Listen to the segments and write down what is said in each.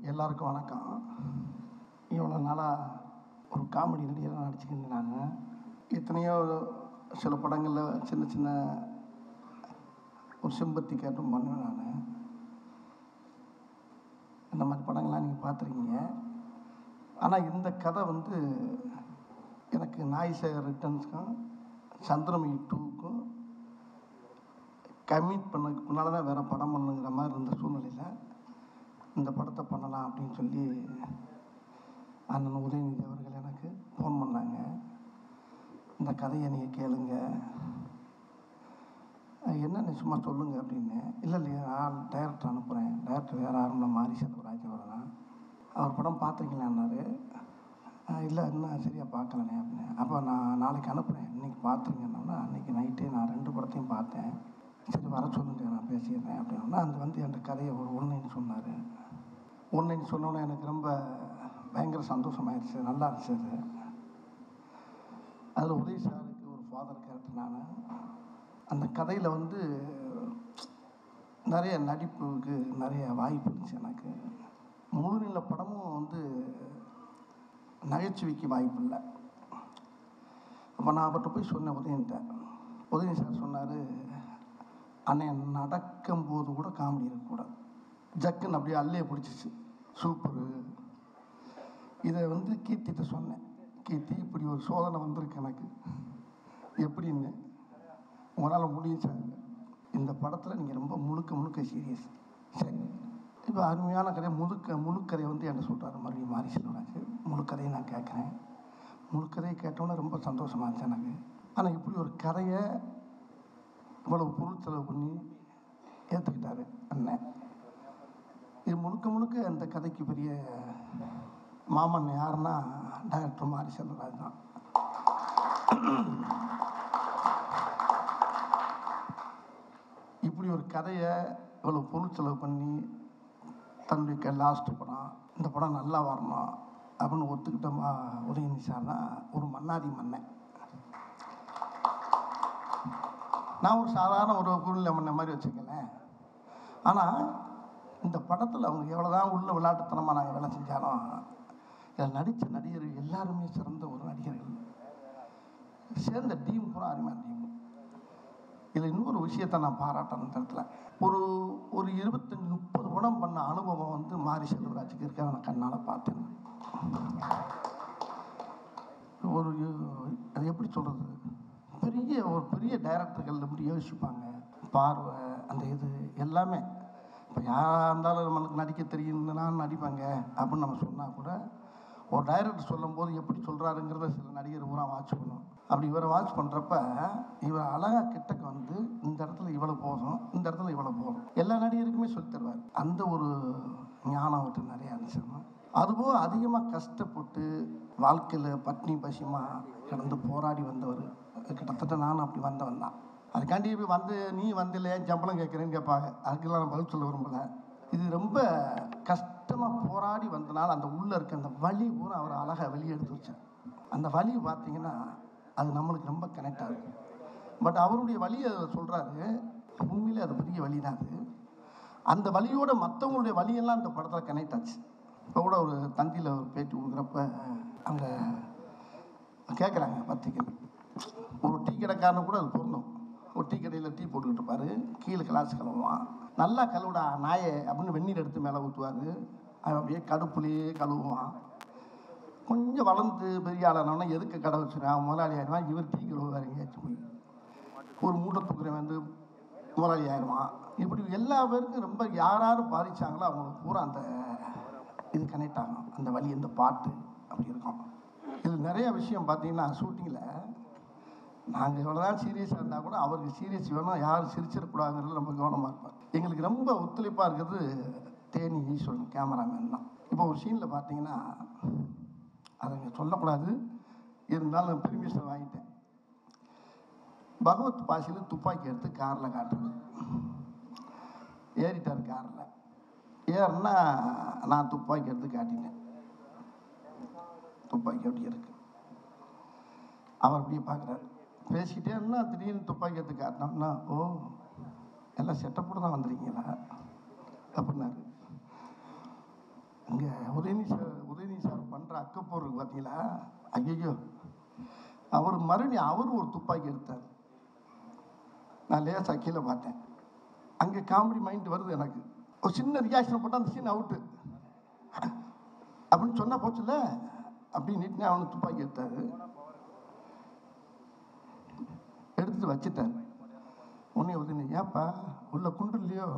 எல்லாருக்கும் வணக்கம் இவ்வளோ நாளாக ஒரு காமெடி நடிகராக நடிச்சுக்கிட்டு நான் எத்தனையோ சில படங்களில் சின்ன சின்ன ஒரு செம்பத்தி கேட்டும் பண்ணுவேன் நான் இந்த மாதிரி படங்கள்லாம் நீங்கள் பார்த்துருக்கீங்க ஆனால் இந்த கதை வந்து எனக்கு நாய் சேகர் ரிட்டர்ன்ஸ்க்கும் சந்திரமுகி டூக்கும் கமிட் பண்ணதுக்கு முன்னால் தான் வேறு படம் பண்ணுங்கிற மாதிரி இருந்த சூழ்நிலையில் இந்த படத்தை பண்ணலாம் அப்படின்னு சொல்லி அண்ணன் உதயநிதி அவர்கள் எனக்கு ஃபோன் பண்ணாங்க இந்த கதையை நீங்கள் கேளுங்க அஹ் என்னன்னு சும்மா சொல்லுங்க அப்படின்னு இல்லை இல்லையா நான் டைரக்டர் அனுப்புகிறேன் டைரக்டர் வேறு யாரும் இல்லை மாரி செல்வராஜ் அவர் தான் அவர் படம் பார்த்துருக்கீங்களான்னாரு இல்லை இன்னும் சரியாக பார்க்கலண்ணே அப்படின்னு அப்போ நான் நாளைக்கு அனுப்புகிறேன் இன்னைக்கு பார்த்துருங்கன்னா அன்றைக்கி நைட்டே நான் ரெண்டு படத்தையும் பார்த்தேன் சரி வர சொல்லுங்க நான் பேசிடுறேன் அப்படின்னா அந்த வந்து என் கதையை ஒரு ஒன்றுன்னு சொன்னார் ஒன்றுன்னு சொன்னோன்னே எனக்கு ரொம்ப பயங்கர சந்தோஷமாயிருச்சு நல்லா இருந்துச்சு அது அதில் உதய் சாருக்கு ஒரு ஃபாதர் கேரக்டர் நான் அந்த கதையில் வந்து நிறைய நடிப்புக்கு நிறைய வாய்ப்பு இருந்துச்சு எனக்கு முழுநில படமும் வந்து நகைச்சுவைக்கு வாய்ப்பு இல்லை அப்போ நான் அவர்கிட்ட போய் சொன்னேன் உதயன்ட்ட உதயன் சார் சொன்னார் அண்ணன் நடக்கும்போது கூட காமெடி இருக்கக்கூடாது ஜக்குன்னு அப்படியே அல்லையே பிடிச்சிச்சு சூப்பரு இதை வந்து கீர்த்திட்ட சொன்னேன் கீர்த்தி இப்படி ஒரு சோதனை வந்திருக்கு எனக்கு எப்படின்னு உங்களால் முடியும் சார் இந்த படத்தில் நீங்கள் ரொம்ப முழுக்க முழுக்க சீரியஸ் சரி இப்போ அருமையான கதை முழுக்க முழுக்கதையை வந்து என்ன சொல்கிறாரு மறுபடியும் மாறி செல்வராஜ் முழுக்கதையை நான் கேட்குறேன் முழுக்கதையை கேட்டோன்னே ரொம்ப சந்தோஷமாக இருந்துச்சு எனக்கு ஆனால் இப்படி ஒரு கதையை இவ்வளவு பொருள் செலவு பண்ணி ஏற்றுக்கிட்டாரு அண்ணன் இது முழுக்க முழுக்க அந்த கதைக்கு பெரிய மாமன் யாருன்னா டைரக்டர் மாரி செல்வராஜ் தான் இப்படி ஒரு கதையை இவ்வளோ பொருள் செலவு பண்ணி தன்னுடைய லாஸ்ட் படம் இந்த படம் நல்லா வரணும் அப்படின்னு ஒத்துக்கிட்டோமா உதயநிதி சார் தான் ஒரு மன்னாதி மன்னன் நான் ஒரு சாதாரண ஒரு குருநிலை மன்ன மாதிரி வச்சுக்கலேன் ஆனால் இந்த படத்தில் அவங்க எவ்வளோதான் உள்ள விளையாட்டுத்தனமாக நாங்கள் வேலை செஞ்சாலும் இதில் நடித்த நடிகர்கள் எல்லாருமே சிறந்த ஒரு நடிகர்கள் சேர்ந்த டீம் பூரா அருமையான டீம் இதில் இன்னொரு விஷயத்தை நான் பாராட்டணும் இந்த இடத்துல ஒரு ஒரு இருபத்தஞ்சி முப்பது படம் பண்ண அனுபவம் வந்து மாரி செல்வராஜுக்கு இருக்க நான் கண்ணால் பார்த்தேன் ஒரு அது எப்படி சொல்கிறது பெரிய ஒரு பெரிய டைரக்டர்கள் எப்படி யோசிப்பாங்க பார்வை அந்த இது எல்லாமே இப்போ யாராக இருந்தாலும் நம்மளுக்கு நடிக்க தெரியும் நான் நடிப்பாங்க அப்படின்னு நம்ம சொன்னால் கூட ஒரு டைரக்டர் சொல்லும்போது எப்படி சொல்கிறாருங்கிறத சில நடிகர் பூரா வாட்ச் பண்ணும் அப்படி இவரை வாட்ச் பண்ணுறப்ப இவர் அழகாக கிட்டக்க வந்து இந்த இடத்துல இவ்வளோ போதும் இந்த இடத்துல இவ்வளோ போதும் எல்லா நடிகருக்குமே சொல்லி தருவார் அந்த ஒரு ஞானம் அவர்கிட்ட நிறையா இருந்துச்சு அதுபோல் அதிகமாக கஷ்டப்பட்டு வாழ்க்கையில் பட்னி பசிமா கிடந்து போராடி வந்தவர் கிட்டத்தட்ட நானும் அப்படி வந்தவன் தான் அதுக்காண்டி இப்ப வந்து நீ வந்து இல்லையா சம்பளம் கேட்குறேன்னு கேட்பாங்க அதுக்கெல்லாம் நான் பதில் சொல்ல விரும்பல இது ரொம்ப கஷ்டமாக போராடி வந்தனால அந்த உள்ளே இருக்க அந்த வலி பூரா அவர் அழகாக வெளியே எடுத்து வச்சார் அந்த வலி பார்த்தீங்கன்னா அது நம்மளுக்கு ரொம்ப கனெக்ட் ஆகுது பட் அவருடைய வழியை சொல்கிறாரு உண்மையிலே அது பெரிய வழி தான் அது அந்த வழியோட மற்றவங்களுடைய வழியெல்லாம் அந்த படத்தில் கனெக்ட் ஆச்சு இப்போ கூட ஒரு தந்தியில் ஒரு பேட்டி கொடுக்குறப்ப அங்கே கேட்குறாங்க பத்திரிக்கை ஒரு டீ கடைக்காரனு கூட அது பொருந்தும் ஒரு டீ கடையில் டீ போட்டுக்கிட்டு இருப்பாரு கீழே கிளாஸ் கழுவுவான் நல்லா கழுவுடா நாயை அப்படின்னு வெந்நீர் எடுத்து மேலே ஊற்றுவார் அவன் அப்படியே கடுப்புலேயே கழுவுவான் கொஞ்சம் வளர்ந்து பெரிய ஆளானவனா எதுக்கு கடை வச்சுருக்கான் முதலாளி ஆயிடுவான் இவர் டீ கழுவுவார் எங்கேயாச்சும் போய் ஒரு மூட்டை தூக்குறவன் வந்து முதலாளி ஆயிடுவான் இப்படி எல்லா பேருக்கும் ரொம்ப யார் யார் பாதிச்சாங்களோ அவங்களுக்கு பூரா அந்த இது கனெக்ட் ஆகும் அந்த வழி அந்த பாட்டு அப்படி இருக்கும் இது நிறைய விஷயம் பார்த்தீங்கன்னா ஷூட்டிங்கில் நாங்கள் எவ்வளோதான் சீரியஸாக இருந்தால் கூட அவருக்கு சீரியஸ் வேணும் யாரும் சிரிச்சிடக்கூடாதுங்கிறது ரொம்ப கவனமாக இருப்பார் எங்களுக்கு ரொம்ப ஒத்துழைப்பாக இருக்கிறது தேனி ஈஸ்வரன் கேமராமேன் தான் இப்போ ஒரு சீனில் பார்த்தீங்கன்னா அதை இங்கே சொல்லக்கூடாது இருந்தாலும் பெர்மிஷன் வாங்கிட்டேன் பகவத் பாஷையில் துப்பாக்கி எடுத்து காரில் காட்டுறது ஏறிட்டார் காரில் ஏறுனா நான் துப்பாக்கி எடுத்து காட்டினேன் துப்பாக்கி அப்படி இருக்கு அவர் அப்படியே பார்க்குறாரு பேசிக்கிட்டே இருந்தா திடீர்னு துப்பாக்கி எடுத்து காட்டினோம்னா ஓ எல்லாம் செட்டப்போடு தான் வந்திருக்கீங்களா அப்படின்னாரு இங்கே உதயநிதி சார் உதயநிதி சார் பண்ணுற அக்கப்போருக்கு பார்த்தீங்களா ஐயோ அவர் மறுபடியும் அவர் ஒரு துப்பாக்கி எடுத்தார் நான் லேசாக கீழே பார்த்தேன் அங்கே காமெடி மைண்ட் வருது எனக்கு ஒரு சின்ன ரியாக்ஷன் போட்டால் அந்த சீன் அவுட்டு அப்படின்னு சொன்னா போச்சுல அப்படின்னு நீட்டினே அவனுக்கு துப்பாக்கி எடுத்தாரு எடுத்துட்டு வச்சுட்டாரு உடனே உடனே ஏப்பா உள்ள குண்டு இல்லையோ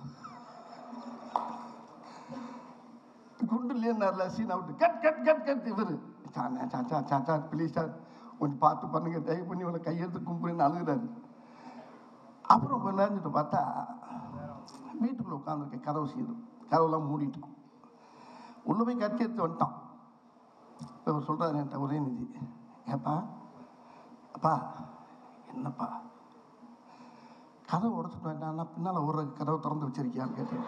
குண்டு இல்லையன்னார்ல scene out cut cut cut cut இவரு சாச்சா சாச்சா சாச்சா ப்ளீஸ் சார் கொஞ்சம் பார்த்து பண்ணுங்க தயவு பண்ணி இவளை கையெழுத்து கும்பிடுன்னு அழுகுறாரு அப்புறம் கொஞ்ச நேரஞ்சிட்டு பார்த்தா வீட்டுக்குள்ள உட்காந்துருக்கேன் கதவு சீரும் கதவுலாம் மூடிட்டு உள்ள போய் கட்டி எடுத்து வந்துட்டான் இவர் சொல்கிறாரு என்கிட்ட உதயநிதி ஏப்பா அப்பா என்னப்பா கதவை உடச்சிட்டு வேண்டாம்னா பின்னால் ஒரு கதவை திறந்து வச்சிருக்கியான்னு கேட்டேன்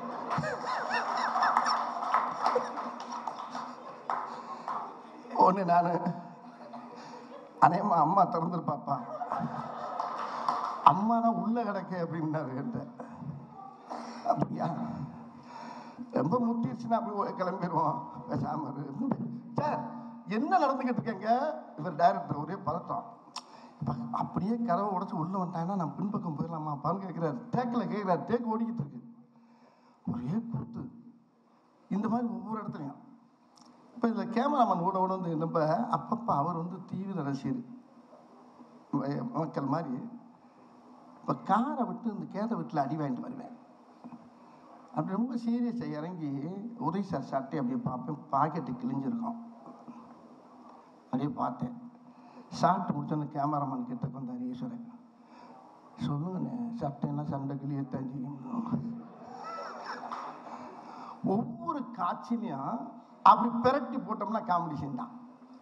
ஒன்று நான் அநேகமா அம்மா திறந்துருப்பாப்பா அம்மா தான் உள்ள கிடக்க அப்படின்னாரு என்கிட்ட அப்படியா ரொம்ப முட்டிடுச்சுன்னா அப்படி கிளம்பிடுவோம் பேசாம இரு. சார் என்ன நடந்துக்கிட்டு இருக்கேங்க இவர் டைரக்டர் ஒரே பதட்டம் இப்ப அப்படியே கதவை உடச்சு உள்ள வந்துட்டாங்கன்னா நான் பின்பக்கம் போயிடலாமா அப்பான்னு கேட்குறாரு டேக்கில் கேட்குறாரு டேக் ஓடிக்கிட்டு இருக்கு ஒரே கூத்து இந்த மாதிரி ஒவ்வொரு இடத்துலையும் இப்போ இதில் கேமராமேன் ஓட ஓட வந்து நம்ம அப்பப்போ அவர் வந்து தீவிர ரசிகர் ம- மக்கள் மாதிரி இப்போ காரை விட்டு இந்த கேதை வீட்டில் அடி வாங்கிட்டு வருவேன் அப்படி ரொம்ப சீரியஸாக இறங்கி உதவி சார் சட்டை அப்படியே பார்ப்பேன் பாக்கெட்டு கிழிஞ்சிருக்கும் அப்படியே பார்த்தேன் ஷார்ட் முடிச்சோன்னு கேமராமேன் கிட்ட வந்தார் ஈஸ்வரன் சொல்லுங்கண்ணே சட்டைன்னா சண்டை கிளியத்தான் செய்யும் ஒவ்வொரு காட்சியிலையும் அப்படி பிரட்டி போட்டோம்னா காமெடி சீன் தான்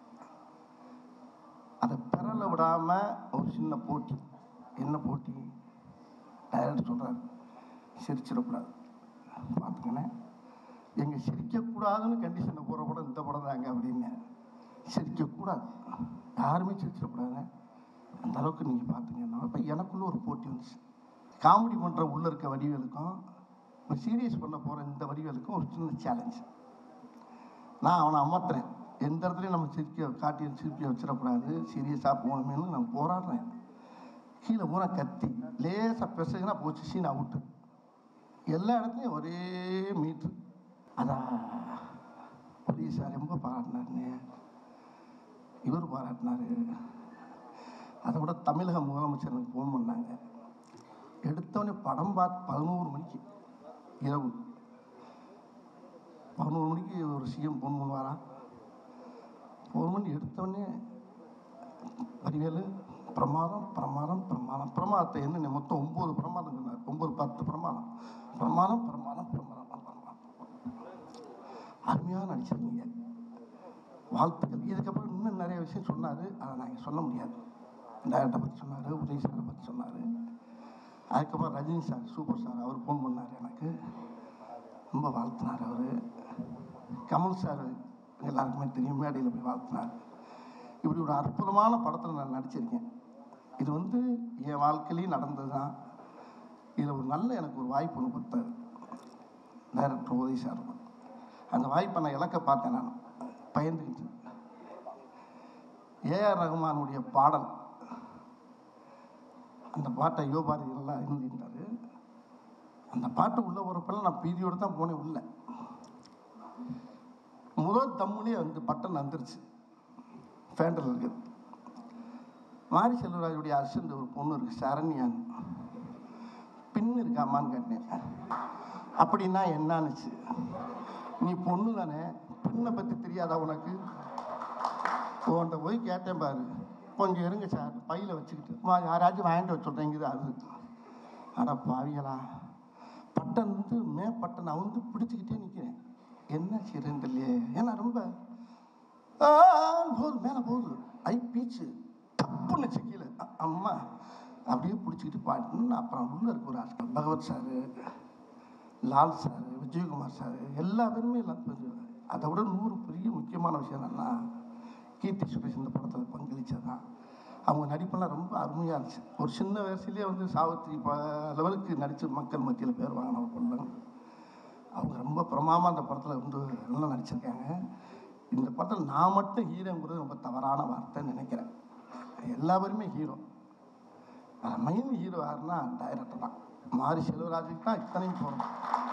அதை பெறல விடாம ஒரு சின்ன போட்டி என்ன போட்டி டைரக்டர் சொல்றாரு சிரிச்சிடக்கூடாது பார்த்துக்கண்ணே எங்க சிரிக்கக்கூடாதுன்னு கண்டிஷனை போகிற படம் இந்த படம் தாங்க அப்படின்னு சிரிக்கக்கூடாது யாருமே சிரிச்சிடக்கூடாதுங்க அந்த அளவுக்கு நீங்கள் பார்த்துங்க இப்போ எனக்குள்ள ஒரு போட்டி வந்துச்சு காமெடி பண்ணுற உள்ள இருக்க வடிவேலுக்கும் இப்போ சீரியஸ் பண்ண போகிற இந்த வடிவேலுக்கும் ஒரு சின்ன சேலஞ்ச் நான் அவனை அமர்த்துறேன் எந்த இடத்துலையும் நம்ம சிரிக்க காட்டி சிரிக்க வச்சிடக்கூடாது சீரியஸாக போகணுமேனு நான் போராடுறேன் கீழே பூரா கத்தி லேசாக பெசகுனா போச்சு சீன் அவுட்டு எல்லா இடத்துலையும் ஒரே மீட்ரு அதான் உதவி சார் ரொம்ப பாராட்டினாருங்க இவர் பாராட்டினாரு அதை விட தமிழக முதலமைச்சர் எனக்கு ஃபோன் பண்ணாங்க எடுத்தவொடனே படம் பார்த்து பதினோரு மணிக்கு இரவு பதினோரு மணிக்கு ஒரு சிஎம் ஃபோன் பண்ணுவாரா ஃபோன் பண்ணி எடுத்தவொடனே வடிவேலு பிரமாதம் பிரமாதம் பிரமாதம் பிரமாதத்தை என்ன மொத்தம் ஒம்பது பிரமாதம் சொன்னார் ஒம்பது பத்து பிரமாதம் பிரமாதம் பிரமாதம் பிரமாதம் பிரமாதம் அருமையாக நடிச்சிருந்தீங்க வாழ்த்துக்கள் இதுக்கப்புறம் இன்னும் நிறைய விஷயம் சொன்னார் அதை நான் சொல்ல முடியாது டேரக்டரை பற்றி சொன்னார் உதய் சாரை பற்றி சொன்னார் அதுக்கப்புறம் ரஜினி சார் சூப்பர் சார் அவர் ஃபோன் பண்ணார் எனக்கு ரொம்ப வாழ்த்தினார் அவர் கமல் சார் எல்லாருக்குமே தெரியும் மேடையில் போய் வாழ்த்தினார் இப்படி ஒரு அற்புதமான படத்தில் நான் நடிச்சிருக்கேன் இது வந்து என் வாழ்க்கையிலையும் நடந்தது தான் இதில் ஒரு நல்ல எனக்கு ஒரு வாய்ப்பு ஒன்று கொடுத்தாரு டைரக்டர் உதவி சார் அந்த வாய்ப்பை நான் இழக்க பார்த்தேன் நான் பயந்துக்கிட்டு ஏஆர் ரகுமானுடைய பாடல் அந்த பாட்டை யோபாரதி எல்லாம் இருந்திருந்தாரு அந்த பாட்டு உள்ள போகிறப்பெல்லாம் நான் பீதியோடு தான் போனேன் உள்ள முதல் தம்முலேயே வந்து பட்டன் வந்துருச்சு ஃபேண்டல் இருக்குது மாரி செல்வராஜுடைய அசிஸ்டன்ட் ஒரு பொண்ணு இருக்கு சரண்யான் பின் இருக்காமான்னு கேட்டேன் அப்படின்னா என்னானுச்சு நீ பொண்ணு தானே பின்னை பற்றி தெரியாதா உனக்கு உன்கிட்ட போய் கேட்டேன் பாரு கொஞ்சம் இருங்க சார் பையில் வச்சுக்கிட்டு வா யாராச்சும் வாங்கிட்டு வர சொல்கிறேங்குது அது அட பாவிகளா பட்டன் வந்து மே பட்டன் வந்து பிடிச்சிக்கிட்டே நிற்கிறேன் என்ன செய்யறேன்னு தெரியலையே ஏன்னா ரொம்ப ஆ, போகுது மேலே போகுது ஐ பீச்சு தப்புன்னு கீழே அ- அம்மா அப்படியே பிடிச்சிக்கிட்டு பாட்டுன்னு அப்புறம் உள்ள இருக்க ஒரு ஆள் Bhagavath sir Lal sir Vijayakumar sir எல்லா பேருமே எல்லாம் கொஞ்சம் அதை விட நூறு பெரிய முக்கியமான விஷயம் என்னன்னா கீர்த்தி சுரேஷ் இந்த படத்தில் பங்களிச்சதான் அவங்க நடிப்பெல்லாம் ரொம்ப அருமையாக இருந்துச்சு ஒரு சின்ன வயசுலேயே வந்து சாவித்திரி ப லெவலுக்கு நடித்து மக்கள் மத்தியில் பேர் வாங்கின ஒரு பொண்ணு அவங்க ரொம்ப பிரமாமா அந்த படத்தில் வந்து நல்லா நடிச்சிருக்காங்க இந்த படத்தில் நான் மட்டும் ஹீரோங்கிறது ரொம்ப தவறான வார்த்தைன்னு நினைக்கிறேன் எல்லாருமே ஹீரோ மெயின் ஹீரோ யாருன்னா டைரக்டர் தான் மாரி செல்வராஜுக்கு தான் இத்தனையும் போகணும்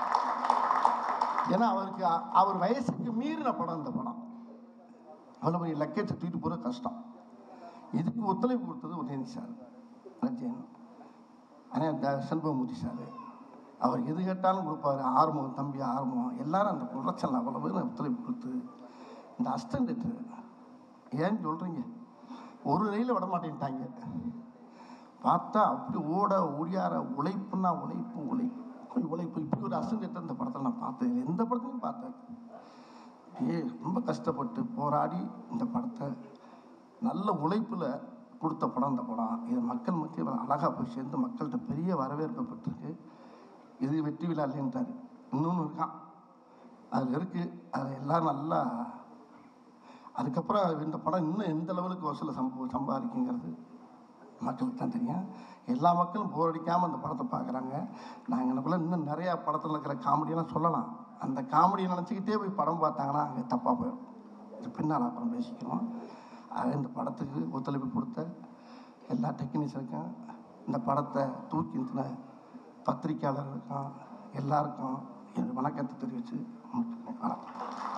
ஏன்னா அவருக்கு அ- அவர் வயசுக்கு மீறின படம் இந்த படம் அவ்வளோ பெரிய லக்கேஜை தூக்கிட்டு போகிற கஷ்டம் இதுக்கு ஒத்துழைப்பு கொடுத்தது உதயநிதி சார் ரஜன் ஆனால் த செல்வமூர்த்தி சார் அவர் எது கேட்டாலும் கொடுப்பாரு ஆறுமுகம் தம்பி ஆறுமுகம் எல்லாரும் அந்த குறைச்சல் அவ்வளோ பேர் ஒத்துழைப்பு கொடுத்து இந்த அஸ்டன்ட் ஏன்னு சொல்கிறீங்க ஒரு ரயில விட மாட்டேன்ட்டாங்க பார்த்தா அப்படி ஓட ஒடியார உழைப்புன்னா உழைப்பு உழைப்பு உழைப்பு இப்படி ஒரு அசன்ட் இந்த படத்தில் நான் பார்த்தது இல்லை. எந்த படத்துலையும் பார்த்தேன் ஏ ரொம்ப கஷ்டப்பட்டு போராடி இந்த படத்தை நல்ல உழைப்பில் கொடுத்த படம் இந்த படம் இது மக்கள் மத்தியில் அழகாக போய் சேர்ந்து மக்கள்கிட்ட பெரிய வரவேற்பு பெற்றிருக்கு இது வெற்றி விழா இல்லைன்றாரு இன்னொன்று இருக்கான் அதில் இருக்குது அதில் எல்லாம் நல்லா அதுக்கப்புறம் இந்த படம் இன்னும் எந்த லெவலுக்கு வசூலை சம்ப சம்பாதிக்குங்கிறது மக்களுக்கு தான் தெரியும் எல்லா மக்களும் போர் அடிக்காமல் அந்த படத்தை பார்க்குறாங்க நாங்கள் எனக்குள்ள இன்னும் நிறையா படத்தில் இருக்கிற காமெடியெல்லாம் சொல்லலாம் அந்த காமெடியை நினச்சிக்கிட்டே போய் படம் பார்த்தாங்கன்னா அங்கே தப்பாக போயிடும் இது பின்னால் அப்புறம் பேசிக்கிறோம் ஆக இந்த படத்துக்கு ஒத்துழைப்பு கொடுத்த எல்லா டெக்னீஷியனுக்கும் இந்த படத்தை தூக்கி நிறுத்தின பத்திரிக்கையாளர்களுக்கும் எல்லாருக்கும் என் வணக்கத்தை தெரிவித்து முடிச்சுக்கிறேன். வணக்கம்